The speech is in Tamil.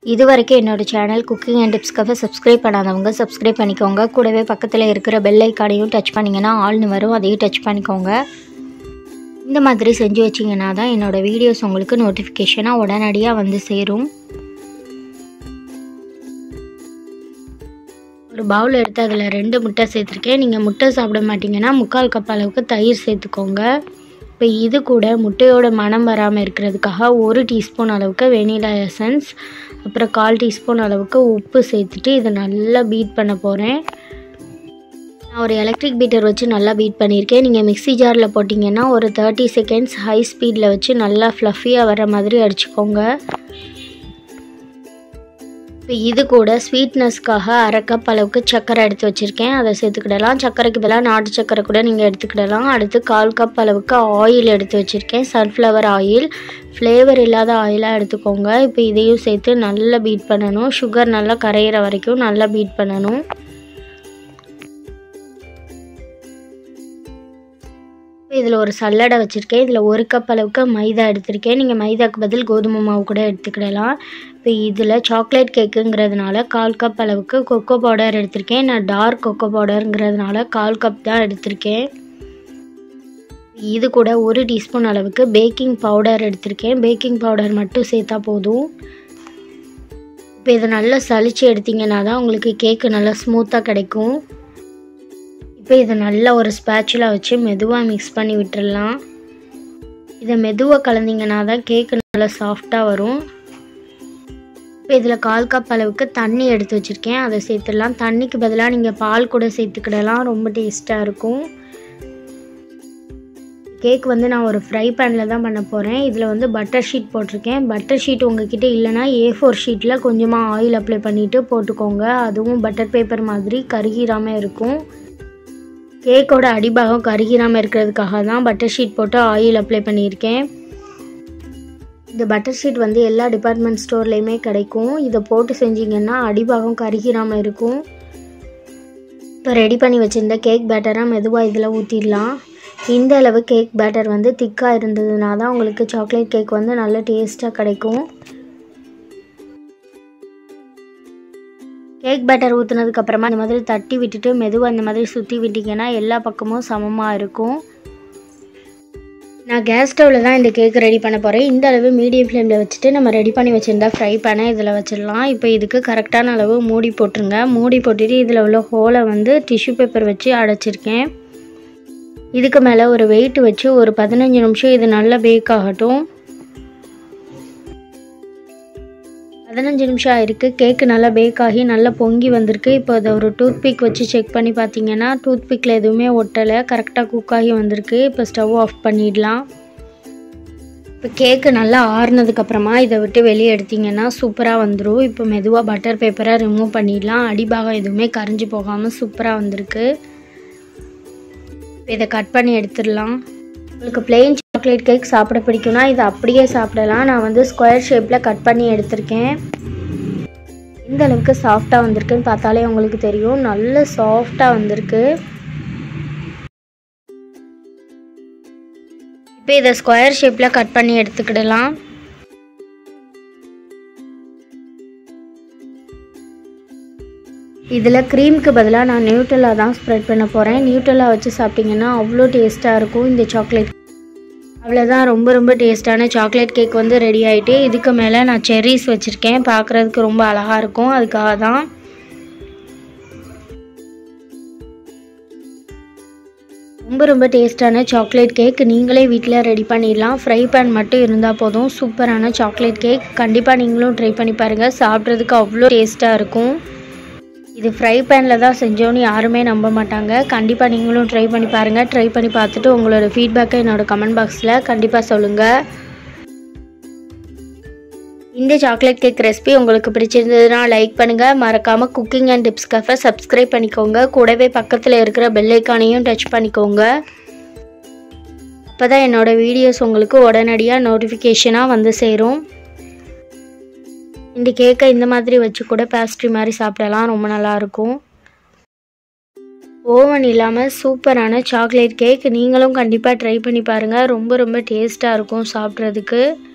இது வரைக்கும் என்னோடய சேனல் குக்கிங் அண்ட் டிப்ஸ்க்காக சப்ஸ்கிரைப் பண்ணாதவங்க சப்ஸ்கிரைப் பண்ணிக்கோங்க கூடவே பக்கத்தில் இருக்கிற பெல் ஐக்கானையும் டச் பண்ணிங்கன்னா ஆள்னு வரும் அதையும் டச் பண்ணிக்கோங்க இந்த மாதிரி செஞ்சு வச்சிங்கன்னா தான் என்னோடய வீடியோஸ் உங்களுக்கு நோட்டிஃபிகேஷனாக உடனடியாக வந்து சேரும் ஒரு பவுல் எடுத்து அதில் ரெண்டு முட்டை சேர்த்துருக்கேன் நீங்கள் முட்டை சாப்பிட மாட்டீங்கன்னா முக்கால் கப் அளவுக்கு தயிர் சேர்த்துக்கோங்க இப்போ இது கூட முட்டையோட மனம் வராமல் இருக்கிறதுக்காக ஒரு டீஸ்பூன் அளவுக்கு வெனிலா எசன்ஸ் அப்புறம் கால் டீஸ்பூன் அளவுக்கு உப்பு சேர்த்துட்டு இதை நல்லா பீட் பண்ண போகிறேன் நான் ஒரு எலக்ட்ரிக் பீட்டர் வச்சு நல்லா பீட் பண்ணியிருக்கேன் நீங்கள் மிக்ஸி ஜாரில் போட்டிங்கன்னா ஒரு தேர்ட்டி செகண்ட்ஸ் ஹை ஸ்பீடில் வச்சு நல்லா ஃப்ளஃபியாக வர மாதிரி அடிச்சுக்கோங்க இப்போ இது கூட ஸ்வீட்னஸ்க்காக அரை கப் அளவுக்கு சர்க்கரை எடுத்து வச்சுருக்கேன் அதை சேர்த்துக்கிடலாம் சர்க்கரைக்கு பதிலாக நாட்டு சர்க்கரை கூட நீங்கள் எடுத்துக்கிடலாம் அடுத்து கால் கப் அளவுக்கு ஆயில் எடுத்து வச்சுருக்கேன் சன்ஃப்ளவர் ஆயில் ஃப்ளேவர் இல்லாத ஆயிலாக எடுத்துக்கோங்க இப்போ இதையும் சேர்த்து நல்லா பீட் பண்ணணும் சுகர் நல்லா கரையிற வரைக்கும் நல்லா பீட் பண்ணணும் இதில் ஒரு சல்லடை வச்சுருக்கேன் இதில் ஒரு கப் அளவுக்கு மைதா எடுத்திருக்கேன் நீங்கள் மைதாக்கு பதில் கோதுமை மாவு கூட எடுத்துக்கிடலாம் இப்போ இதில் சாக்லேட் கேக்குங்கிறதுனால கால் கப் அளவுக்கு கொக்கோ பவுடர் எடுத்திருக்கேன் நான் டார்க் கொக்கோ பவுடருங்கிறதுனால கால் கப் தான் எடுத்திருக்கேன் இது கூட ஒரு டீஸ்பூன் அளவுக்கு பேக்கிங் பவுடர் எடுத்திருக்கேன் பேக்கிங் பவுடர் மட்டும் சேர்த்தா போதும் இப்போ இதை நல்லா சளிச்சு எடுத்திங்கன்னா தான் உங்களுக்கு கேக்கு நல்லா ஸ்மூத்தாக கிடைக்கும் இப்போ இதை நல்லா ஒரு ஸ்பேச்சுலா வச்சு மெதுவாக மிக்ஸ் பண்ணி விட்டுடலாம் இதை மெதுவாக கலந்திங்கன்னா தான் கேக்கு நல்லா சாஃப்டாக வரும் இப்போ இதில் கால் கப் அளவுக்கு தண்ணி எடுத்து வச்சுருக்கேன் அதை சேர்த்துடலாம் தண்ணிக்கு பதிலாக நீங்கள் பால் கூட சேர்த்துக்கிடலாம் ரொம்ப டேஸ்ட்டாக இருக்கும் கேக் வந்து நான் ஒரு ஃப்ரை பேனில் தான் பண்ண போகிறேன் இதில் வந்து பட்டர் ஷீட் போட்டிருக்கேன் பட்டர் ஷீட் உங்ககிட்ட இல்லைனா ஏ ஃபோர் ஷீட்டில் கொஞ்சமாக ஆயில் அப்ளை பண்ணிவிட்டு போட்டுக்கோங்க அதுவும் பட்டர் பேப்பர் மாதிரி கருகிராமல் இருக்கும் கேக்கோட அடிபாகம் கருகிராமல் இருக்கிறதுக்காக தான் பட்டர் ஷீட் போட்டு ஆயில் அப்ளை பண்ணியிருக்கேன் இந்த பட்டர் ஷீட் வந்து எல்லா டிபார்ட்மெண்ட் ஸ்டோர்லேயுமே கிடைக்கும் இதை போட்டு செஞ்சிங்கன்னா அடிபாகம் கருகிராமல் இருக்கும் இப்போ ரெடி பண்ணி வச்சுருந்த கேக் பேட்டராக மெதுவாக இதில் ஊற்றிடலாம் இந்த அளவு கேக் பேட்டர் வந்து திக்காக இருந்ததுனா தான் உங்களுக்கு சாக்லேட் கேக் வந்து நல்ல டேஸ்ட்டாக கிடைக்கும் கேக் பேட்டர் ஊற்றுனதுக்கப்புறமா இந்த மாதிரி தட்டி விட்டுட்டு மெதுவாக இந்த மாதிரி சுற்றி விட்டிங்கன்னா எல்லா பக்கமும் சமமாக இருக்கும் நான் கேஸ் ஸ்டவ்வில் தான் இந்த கேக் ரெடி பண்ண போகிறேன் இந்த அளவு மீடியம் ஃப்ளேமில் வச்சுட்டு நம்ம ரெடி பண்ணி வச்சுருந்தா ஃப்ரை பேனை இதில் வச்சிடலாம் இப்போ இதுக்கு கரெக்டான அளவு மூடி போட்டுருங்க மூடி போட்டுட்டு இதில் உள்ள ஹோலை வந்து டிஷ்யூ பேப்பர் வச்சு அடைச்சிருக்கேன் இதுக்கு மேலே ஒரு வெயிட் வச்சு ஒரு பதினஞ்சு நிமிஷம் இது நல்லா பேக் ஆகட்டும் பதினஞ்சு நிமிஷம் ஆயிருக்கு கேக்கு நல்லா பேக் ஆகி நல்லா பொங்கி வந்திருக்கு இப்போ அதை ஒரு டூத் பிக் வச்சு செக் பண்ணி பார்த்தீங்கன்னா டூத் பிக்கில் எதுவுமே ஒட்டலை கரெக்டாக குக் ஆகி வந்திருக்கு இப்போ ஸ்டவ் ஆஃப் பண்ணிடலாம் இப்போ கேக்கு நல்லா ஆறுனதுக்கப்புறமா இதை விட்டு வெளியே எடுத்திங்கன்னா சூப்பராக வந்துடும் இப்போ மெதுவாக பட்டர் பேப்பரை ரிமூவ் பண்ணிடலாம் அடிபாகம் எதுவுமே கரைஞ்சி போகாமல் சூப்பராக வந்திருக்கு இதை கட் பண்ணி எடுத்துடலாம் உங்களுக்கு பிளெயின் சாக்லேட் கேக் சாப்பிட பிடிக்கும்னா இதை அப்படியே சாப்பிடலாம் நான் வந்து ஸ்கொயர் ஷேப்பில் கட் பண்ணி எடுத்திருக்கேன் எந்த அளவுக்கு சாஃப்டாக வந்திருக்குன்னு பார்த்தாலே உங்களுக்கு தெரியும் நல்ல சாஃப்டாக வந்திருக்கு இப்போ இதை ஸ்கொயர் ஷேப்பில் கட் பண்ணி எடுத்துக்கிடலாம் இதில் க்ரீமுக்கு பதிலாக நான் நியூட்டலா தான் ஸ்ப்ரெட் பண்ண போகிறேன் நியூட்டலா வச்சு சாப்பிட்டிங்கன்னா அவ்வளோ டேஸ்ட்டாக இருக்கும் இந்த சாக்லேட் அவ்வளோதான் ரொம்ப ரொம்ப டேஸ்ட்டான சாக்லேட் கேக் வந்து ரெடி ஆகிட்டு இதுக்கு மேலே நான் செர்ரிஸ் வச்சுருக்கேன் பார்க்குறதுக்கு ரொம்ப அழகாக இருக்கும் அதுக்காக தான் ரொம்ப ரொம்ப டேஸ்ட்டான சாக்லேட் கேக் நீங்களே வீட்டில் ரெடி பண்ணிடலாம் ஃப்ரை பேன் மட்டும் இருந்தால் போதும் சூப்பரான சாக்லேட் கேக் கண்டிப்பாக நீங்களும் ட்ரை பண்ணி பாருங்கள் சாப்பிட்றதுக்கு அவ்வளோ டேஸ்ட்டாக இருக்கும் இது ஃப்ரை பேனில் தான் செஞ்சோன்னு யாருமே நம்ப மாட்டாங்க கண்டிப்பாக நீங்களும் ட்ரை பண்ணி பாருங்கள் ட்ரை பண்ணி பார்த்துட்டு உங்களோட ஃபீட்பேக்கை என்னோடய கமெண்ட் பாக்ஸில் கண்டிப்பாக சொல்லுங்கள் இந்த சாக்லேட் கேக் ரெசிபி உங்களுக்கு பிடிச்சிருந்ததுன்னா லைக் பண்ணுங்கள் மறக்காமல் குக்கிங் அண்ட் டிப்ஸ்க்காக சப்ஸ்கிரைப் பண்ணிக்கோங்க கூடவே பக்கத்தில் இருக்கிற பெல்லைக்கானையும் டச் பண்ணிக்கோங்க அப்போ தான் என்னோடய வீடியோஸ் உங்களுக்கு உடனடியாக நோட்டிஃபிகேஷனாக வந்து சேரும் இந்த கேக்கை இந்த மாதிரி வச்சு கூட பேஸ்ட்ரி மாதிரி சாப்பிடலாம் ரொம்ப நல்லாயிருக்கும் ஓவன் இல்லாமல் சூப்பரான சாக்லேட் கேக் நீங்களும் கண்டிப்பாக ட்ரை பண்ணி பாருங்கள் ரொம்ப ரொம்ப டேஸ்ட்டாக இருக்கும் சாப்பிட்றதுக்கு